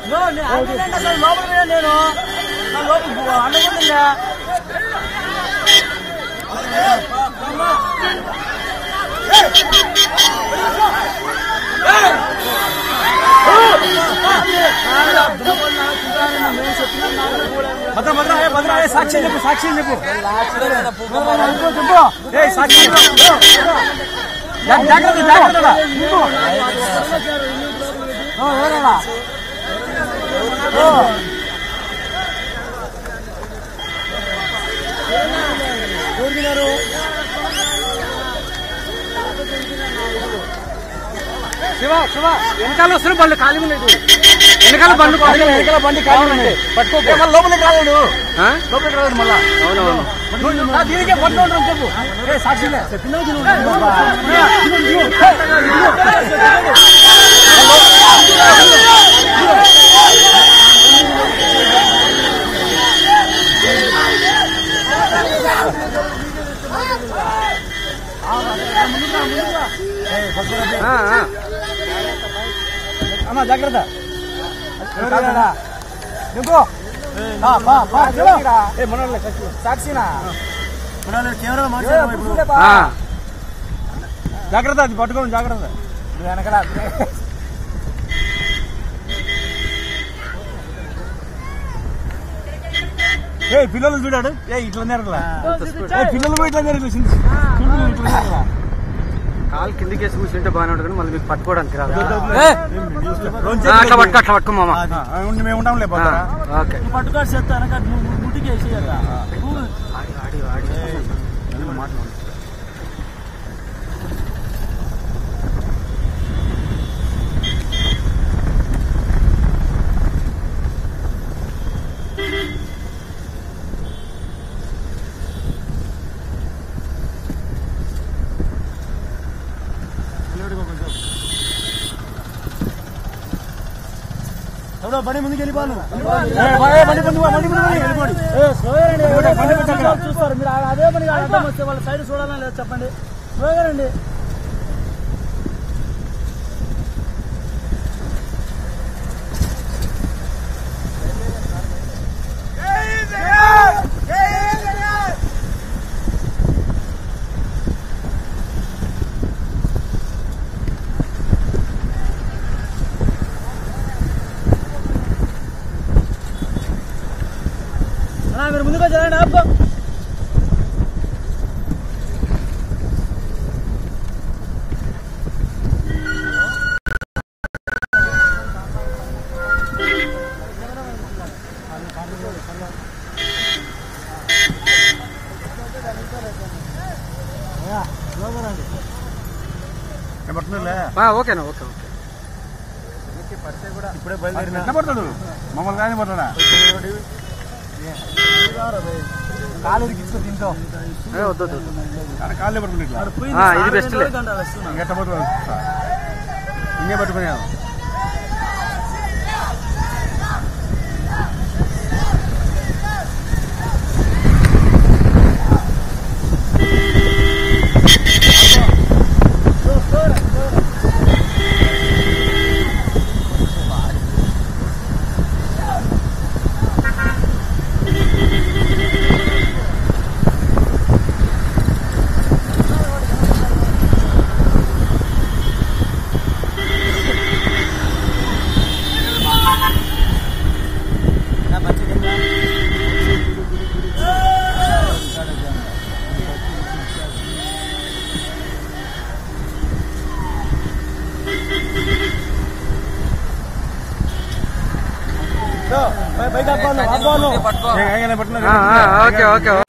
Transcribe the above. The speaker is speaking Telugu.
నో, నేను అంటున్నాను అసలు లోపల పోయా నేను నా లోపల అనుకుంటుందా భద్ర భద్ర ఏ భద్ర ఏ సాక్షి చెప్పు సాక్షి చెప్పు చెప్పు ఏ సాక్షి చెప్పు. జా- జాగ్రత్త జాగ్రత్త ఎవరన్నా శివ శివ వెనకాల వస్తున్న బండ్లు ఖాళీ ఉన్నాయి చూడు. వెనకాల బండ్లు ఖాళీ ఉన్నాయి. వెనకాల బండి ఖాళీ ఉంది. పట్టుకో ఏ, మళ్ళీ లోపలికి రాలేడు ఆ? లోపలికి రాలేడు మళ్ళా అవునవును ఆ, దీనికే పట్టు ఉంటాం చెప్పు ఏ సాక్షిలే ఆ, ఆ. అమ్మా జాగ్రత్త దింపు బా, బా, బా, శివ. ఏ, మనోళ్ళే, సాక్షి. సాక్షినా ఆ. జాగ్రత్త అది పట్టుకోండి జాగ్రత్త వెనకల ఏ పిల్లలు చూడాడు ఏ ఇట్లా నేరలా ఏ పిల్లలు కూడా ఇట్లా నేరలు చూసింది పిల్లలు ఇట్లా నేరలా కాలు కిందికి వేసి కూర్చుంటే బాగానే ఉంటుంది కానీ మళ్ళీ మీకు పట్టుకోవడానికి రాదు ఏ, ఆ, అట్లా పట్టుకో అట్లా పట్టుకో మామ ఆ, ఉండి మేము ఉంటాం లే ఆ, ఓకే పట్టుకోసి చెప్తా వెనక ముట్టికి వేసి ఆడి ఆడి ఆడి ఎవడో బండి ముందుకు వెళ్ళిపోను బండి ముందు పో, బండి ముందు పో, వెళ్ళిపోండి. బండి ముందు అక్కడ. చూస్తారు మీరు ఆ- అదే పని అర్థం వస్తే వాళ్ళ సైడ్ చూడాలని లేదు చెప్పండి స్లోగా రండి అన్నా, మీరు ముందుగా చదవండి అబ్బా ఏమంటున్నారులే? ఆ, ఓకేనా ఓకే ఓకే ఇప్పుడే బయలుదేరిన ఎట్లా పడతాడు మమ్మల్ని కానీ పడతాడా కాలు ఇరికించుకో దీంతో ఏ, వద్దు వద్దు వద్దు. ఆడ కాళ్ళే పట్టుకుని ఇట్లా ఆ, ఇది బెస్ట్లే ఇంకెట్ట పట్టుకో ఇంకే పట్టుకునేది బయట ఆ, ఆ, ఓకే ఓకే